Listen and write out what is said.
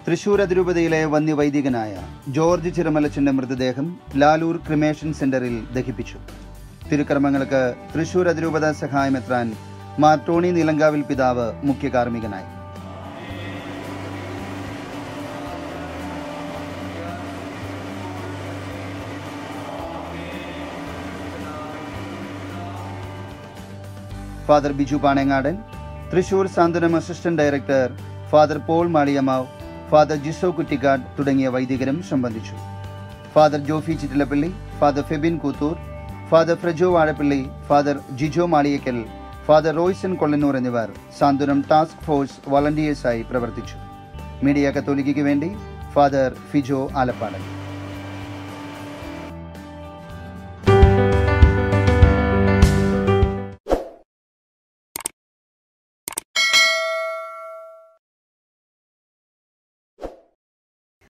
തൃശൂർ അതിരൂപതയിലെ വന്യവൈദികനായ ജോർജ് ചിറമലച്ചന്റെ മൃതദേഹം ലാലൂർ ക്രിമേഷൻ സെന്ററിൽ ദഹിപ്പിച്ചു തിരുക്കർമ്മങ്ങൾക്ക് തൃശൂർ അതിരൂപത സഹായമെത്രാൻ മാർ ടോണി നിലങ്കാവിൽ പിതാവ് മുഖ്യ കാർമ്മികനായി father Biju Panengadan Thrissur Santhwanam assistant director father Paul Maliyamavu father Jiso Kuttikkad തുടങ്ങിയ വൈദികരും സംബന്ധിച്ചു father Jofy Chittilappally father Febin Koothur father Frejo Vazhappally father Jijo Maliyakkal father Royson Kollannur എന്നിവർ സാന്ത്വനം ടാസ്ക് ഫോഴ്സ് വളണ്ടിയേഴ്സായി പ്രവർത്തിച്ചു മീഡിയ കത്തോലിക്കയ്ക്ക് വേണ്ടി ഫാദർ ഫിജോ ആലപ്പാടൻ